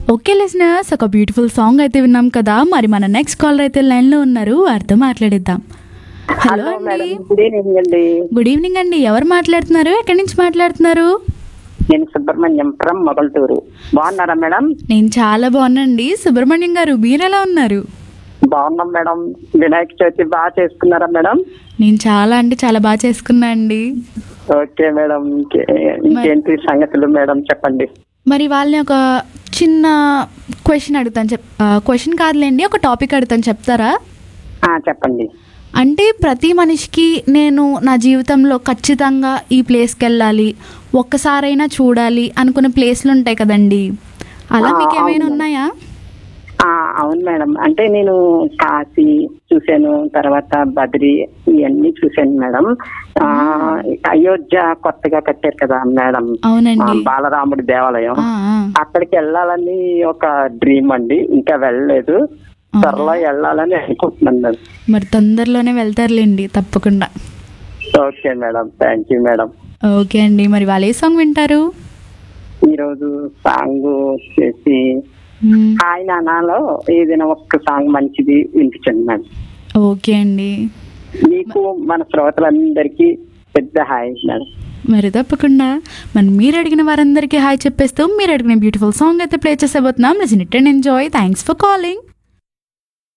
Okay listeners ఒక beautiful song అయితే విన్నాం కదా మరి మన నెక్స్ట్ కాలర్ అయితే లైన్లో ఉన్నారు వారితో మాట్లాడిద్దాం హలో హలో మేడం అండి గుడ్ ఈవినింగ్ అండి గుడ్ ఈవినింగ్ అండి ఎవరు మాట్లాడుతున్నారు ఎక్కడి నుంచి మాట్లాడుతున్నారు నేను సుబ్రహ్మణ్యం ఫ్రమ్ మొగల్తూరు బాగున్నారా మేడం నేను చాలా బాగున్నాండి సుబ్రహ్మణ్యం గారు మీరు ఎలా ఉన్నారు బాగున్నాం మేడం వినాయక చవితి బాగా చేసుకున్నారా మేడం నేను చాలా అంటే చాలా బాగా చేసుకున్నా అండి ఓకే మేడం ఇంకే- ఇంకేంటి సంగతులు మేడం చెప్పండి మరి వాళ్ళని ఒక చిన్న క్వశ్చన్ అడుగుతాను చెప్ క్వశ్చన్ కాదులేండి ఒక టాపిక్ అడుగుతాను చెప్తారా ఆ చెప్పండి అంటే ప్రతి మనిషికి నేను నా జీవితంలో ఖచ్చితంగా ఈ ప్లేస్కి వెళ్ళాలి ఒక్కసారైనా చూడాలి అనుకునే ప్లేస్లు ఉంటాయి కదండి అలా ఆ, మీకు ఏమైనా అవును. ఉన్నాయా ఆ అవును మేడం అంటే నేను కాశీ చూశాను తర్వాత బద్రి ఇవన్నీ చూశాను మేడం ఆ అయోధ్య కొత్తగా కట్టారు కదా మేడం అవునండి ఆ, బాలరాముడి దేవాలయం ఆ, ఆ. అక్కడికి వెళ్ళాలని ఒక డ్రీమ్ అండి ఇంకా వెళ్ళలేదు త్వరలో వెళ్ళాలని అనుకుంటున్నాను మేడం మరి తొందరలోనే వెళ్తారులేండి తప్పకుండా okay madam thank you madam okay అండి మరి వాళ్ళు ఏ సాంగ్ వింటారు ఈరోజు సాంగ్ వచ్చేసి మ్మ్. హాయ్ నానాలో ఏదైనా ఒక్క సాంగ్ మంచిది వినిపించండి మేడం ఓకే అండి మీకు మన శ్రోతలందరికీ పెద్ద హాయ్ మేడం మరి తప్పకుండా మరి మీరు అడిగిన వారందరికీ హాయ్ చెప్పేస్తూ మీరు అడిగిన బ్యూటిఫుల్ సాంగ్ అయితే ప్లే చేసేబోతున్నాం listen it and enjoy thanks for calling